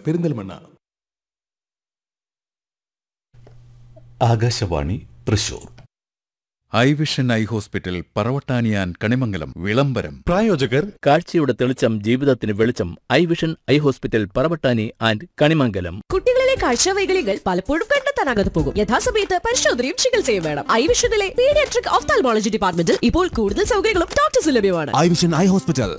Perinthalmanna Akashvani Thrissur eye vision eye hospital പറവട്ടാനിയാൻ കണിമംഗലം വിളംബരം പ്രായോജകർ കാഴ്ചയുടെ തെളിച്ചം ജീവിതത്തിന് വെളിച്ചം eye vision eye hospital Paravattani and Kanimangalam കുട്ടികളിലെ കാഴ്ചവൈകല്യങ്ങൾ പലപ്പോഴും കണ്ടെത്താനാകാതെ പോകും യഥാസമയത്ത് പരിശോധനയും ചികിത്സയും വേണം ഐ വിഷനിലെ പീഡിയാട്രിക് ഓഫ്താൽമോളജി ഡിപ്പാർട്ട്മെന്റിൽ ഇപ്പോൾ കൂടുതൽ സൗകര്യങ്ങളും ഡോക്ടേഴ്സ് ലഭ്യമാണ് ഐ വിഷൻ ഐ ഹോസ്പിറ്റൽ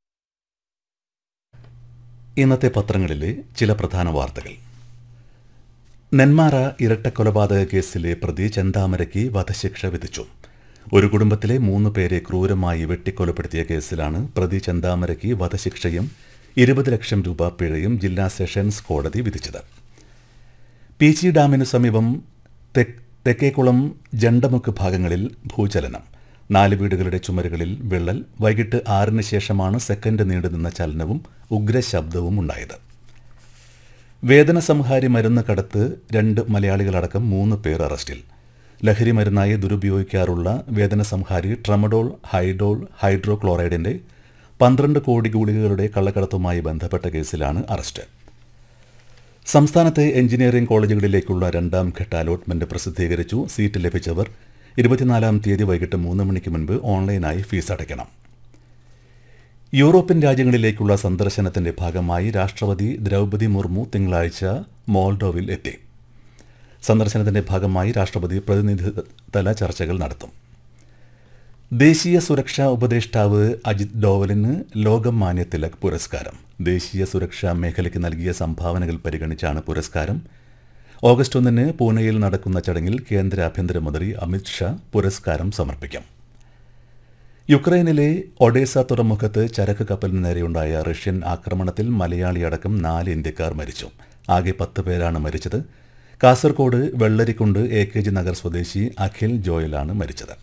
ഇന്നത്തെ പത്രങ്ങളിലെ ചില പ്രധാന വാർത്തകൾ നെന്മാറ ഇരട്ടക്കൊലപാതക കേസിലെ പ്രതി ചെന്താമരയ്ക്ക് വധശിക്ഷ വിധിച്ചു ഒരു കുടുംബത്തിലെ മൂന്ന് പേരെ ക്രൂരമായി വെട്ടിക്കൊലപ്പെടുത്തിയ കേസിലാണ് പ്രതി ചെന്താമരയ്ക്ക് വധശിക്ഷയും ഇരുപത് ലക്ഷം രൂപ പിഴയും ജില്ലാ സെഷൻസ് കോടതി വിധിച്ചത് പീച്ചി ഡാമിനു സമീപം തെക്ക് തെക്കേക്കുളം ജണ്ടമുക്ക് ഭാഗങ്ങളിൽ ഭൂചലനം നാല് വീടുകളുടെ ചുമരുകളിൽ വിള്ളൽ വൈകിട്ട് ആറിന് ശേഷമാണ് സെക്കൻഡ് നീണ്ടുനിന്ന ചലനവും ഉഗ്രശബ്ദവും ഉണ്ടായത് വേദന സംഹാരി മരുന്ന് കടത്ത് രണ്ട് മലയാളികളടക്കം മൂന്ന് പേർ അറസ്റ്റിൽ ലഹരി മരുന്നായി ദുരുപയോഗിക്കാറുള്ള വേദന സംഹാരി ട്രമഡോൾ ഹൈഡോൾ ഹൈഡ്രോക്ലോറൈഡിന്റെ പന്ത്രണ്ട് കോടി ഗുളികകളുടെ കള്ളക്കടത്തുമായി ബന്ധപ്പെട്ട കേസിലാണ് അറസ്റ്റ് സംസ്ഥാനത്തെ എഞ്ചിനീയറിംഗ് കോളേജുകളിലേക്കുള്ള രണ്ടാം ഘട്ട അലോട്ട്മെന്റ് പ്രസിദ്ധീകരിച്ചു സീറ്റ് ലഭിച്ചവർ ഇരുപത്തിനാലാം തീയതി വൈകിട്ട് മൂന്ന് മണിക്ക് മുൻപ് ഓൺലൈനായി ഫീസ് അടയ്ക്കണം യൂറോപ്യൻ രാജ്യങ്ങളിലേക്കുള്ള സന്ദർശനത്തിന്റെ ഭാഗമായി രാഷ്ട്രപതി ദ്രൗപദി മുർമു തിങ്കളാഴ്ച മോൾഡോവിൽ എത്തി സന്ദർശനത്തിന്റെ ഭാഗമായി രാഷ്ട്രപതി പ്രതിനിധിതല ചർച്ചകൾ നടത്തും ദേശീയ സുരക്ഷാ ഉപദേഷ്ടാവ് അജിത് ഡോവലിന് ലോകമാന്യ തിലക് പുരസ്കാരം ദേശീയ സുരക്ഷാ മേഖലയ്ക്ക് നൽകിയ സംഭാവനകൾ പരിഗണിച്ചാണ് പുരസ്കാരം ഓഗസ്റ്റ് ഒന്നിന് പൂനെയിൽ നടക്കുന്ന ചടങ്ങിൽ കേന്ദ്ര ആഭ്യന്തരമന്ത്രി അമിത് ഷാ പുരസ്കാരം സമർപ്പിക്കും യുക്രൈനിലെ ഒഡേസ തുറമുഖത്ത് ചരക്ക് കപ്പലിന് നേരെയുണ്ടായ റഷ്യൻ ആക്രമണത്തിൽ മലയാളിയടക്കം നാല് ഇന്ത്യക്കാർ മരിച്ചു ആകെ പത്ത് പേരാണ് മരിച്ചത് Kasaragod Vellarikundu A K G Nagar സ്വദേശി അഖിൽ ജോയലാണ് മരിച്ചത്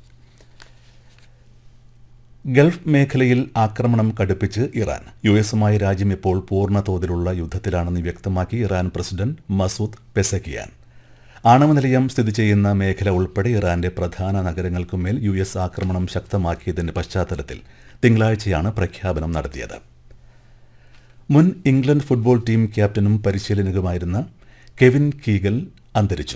ഗൾഫ് മേഖലയിൽ ആക്രമണം കടുപ്പിച്ച് ഇറാൻ യു എസുമായി രാജ്യം ഇപ്പോൾ പൂർണ്ണ തോതിലുള്ള യുദ്ധത്തിലാണെന്ന് വ്യക്തമാക്കി ഇറാൻ പ്രസിഡന്റ് മസൂദ് പെസക്കിയാൻ ആണവ നിലയം സ്ഥിതി ചെയ്യുന്ന മേഖല ഉൾപ്പെടെ ഇറാന്റെ പ്രധാന നഗരങ്ങൾക്കുമേൽ യു എസ് ആക്രമണം ശക്തമാക്കിയതിന്റെ പശ്ചാത്തലത്തിൽ തിങ്കളാഴ്ചയാണ് പ്രഖ്യാപനം നടത്തിയത് മുൻ ഇംഗ്ലണ്ട് ഫുട്ബോൾ ടീം ക്യാപ്റ്റനും പരിശീലകനുമായിരുന്ന കെവിൻ കീഗൽ അന്തരിച്ചു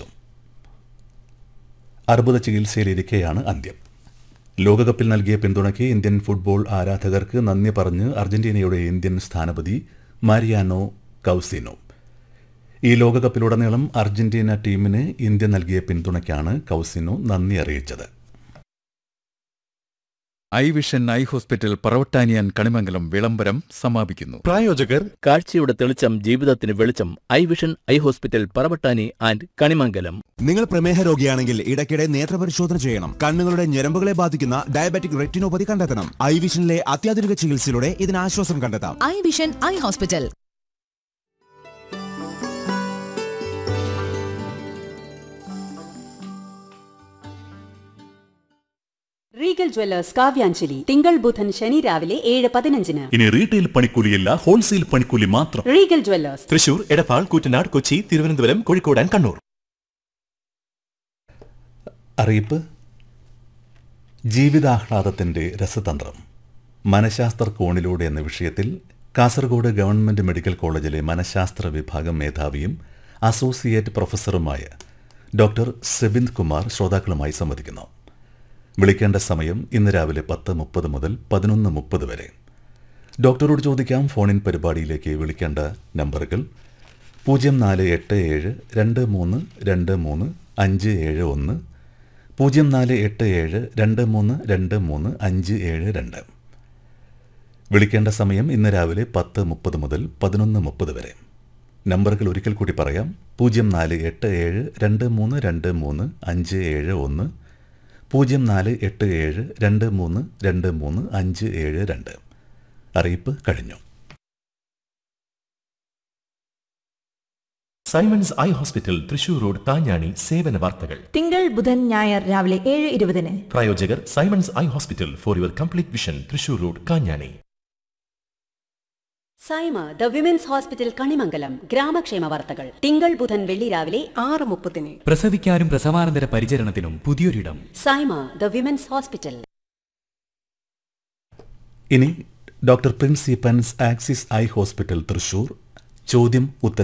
അർബുദ ചികിത്സയിലിരിക്കെയാണ് അന്ത്യം ലോകകപ്പിൽ നൽകിയ പിന്തുണയ്ക്ക് ഇന്ത്യൻ ഫുട്ബോൾ ആരാധകർക്ക് നന്ദി പറഞ്ഞ് അർജന്റീനയുടെ ഇന്ത്യൻ സ്ഥാനപതി മാരിയാനോ കൗസിനോ ഈ ലോകകപ്പിലുടനീളം അർജന്റീന ടീമിന് ഇന്ത്യ നൽകിയ പിന്തുണയ്ക്കാണ് കൗസിനോ നന്ദി അറിയിച്ചത് ഐ വിഷൻ ഐ ഹോസ്പിറ്റൽ പറവട്ടാനിയാൻ കണിമംഗലം വിളംബരം സമാപിക്കുന്നു പ്രായോജകർ കാഴ്ചയുടെ തെളിച്ചം ജീവിതത്തിന് വെളിച്ചം eye vision eye hospital Paravattani and Kanimangalam നിങ്ങൾ പ്രമേഹ രോഗിയാണെങ്കിൽ ഇടയ്ക്കിടെ നേത്രപരിശോധന ചെയ്യണം കണ്ണുകളുടെ ഞരമ്പുകളെ ബാധിക്കുന്ന ഡയബറ്റിക് റെറ്റിനോപ്പതി കണ്ടെത്തണം ഐ വിഷനിലെ അത്യാധുനിക ചികിത്സയിലൂടെ ഇതിന് ആശ്വാസം കണ്ടെത്താം eye vision eye hospital Regal jewellers Kavyanjali തിങ്കൾ ബുധൻ ശനി രാവിലെ ഏഴ് പതിനഞ്ചിന് ഇനി റീറ്റെയിൽ പണിക്കൂലിയല്ല ഹോൾസെയിൽ പണിക്കൂലി മാത്രം Regal jewellers Thrissur Edappal Koottanad Kochi Thiruvananthapuram Kozhikode and Kannur അറിയിപ്പ് ജീവിതാഹ്ലാദത്തിന്റെ രസതന്ത്രം മനഃശാസ്ത്ര കോണിലൂടെ എന്ന വിഷയത്തിൽ കാസർഗോഡ് ഗവൺമെന്റ് മെഡിക്കൽ കോളേജിലെ മനഃശാസ്ത്ര വിഭാഗം മേധാവിയും അസോസിയേറ്റ് പ്രൊഫസറുമായ ഡോക്ടർ സെബിന്ദ് കുമാർ ശ്രോതാക്കളുമായി സംവദിക്കുന്നു വിളിക്കേണ്ട സമയം ഇന്ന് രാവിലെ പത്ത് മുപ്പത് മുതൽ പതിനൊന്ന് മുപ്പത് വരെ ഡോക്ടറോട് ചോദിക്കാം ഫോണിൻ പരിപാടിയിലേക്ക് വിളിക്കേണ്ട നമ്പറുകൾ പൂജ്യം നാല് എട്ട് ഏഴ് രണ്ട് മൂന്ന് രണ്ട് മൂന്ന് അഞ്ച് ഏഴ് ഒന്ന് പൂജ്യം നാല് എട്ട് ഏഴ് രണ്ട് മൂന്ന് രണ്ട് മൂന്ന് അഞ്ച് ഏഴ് രണ്ട് വിളിക്കേണ്ട സമയം ഇന്ന് രാവിലെ പത്ത് മുപ്പത് മുതൽ പതിനൊന്ന് മുപ്പത് വരെ നമ്പറുകൾ ഒരിക്കൽ കൂടി പറയാം പൂജ്യം നാല് എട്ട് ഏഴ് രണ്ട് മൂന്ന് രണ്ട് മൂന്ന് അഞ്ച് ഏഴ് ഒന്ന് പൂജ്യം നാല് എട്ട് ഏഴ് രണ്ട് മൂന്ന് രണ്ട് മൂന്ന് അഞ്ച് ഏഴ് രണ്ട് അറിയിപ്പ് കഴിഞ്ഞു Simons eye hospital Thrissur road Thanjani സേവന വാർത്തകൾ തിങ്കൾ ബുധൻ ഞായർ രാവിലെ ഏഴ് ഇരുപതിന് പ്രായോജകർ Simons eye hospital for your complete vision Thrissur road Kanjani Saima the women's hospital Kanimangalam ഗ്രാമക്ഷേമ വാർത്തകൾ തിങ്കൾ ബുധൻ വെള്ളി രാവിലെ ആറ് മുപ്പതിന് പ്രസവിക്കാനും പ്രസവാനന്തര പരിചരണത്തിനും പുതിയൊരിടം സൈമ ദ വിമൻസ് ഹോസ്പിറ്റൽ ഇനി doctor Prince Eapen's axis eye hospital Thrissur ചോദ്യം ഉത്തരം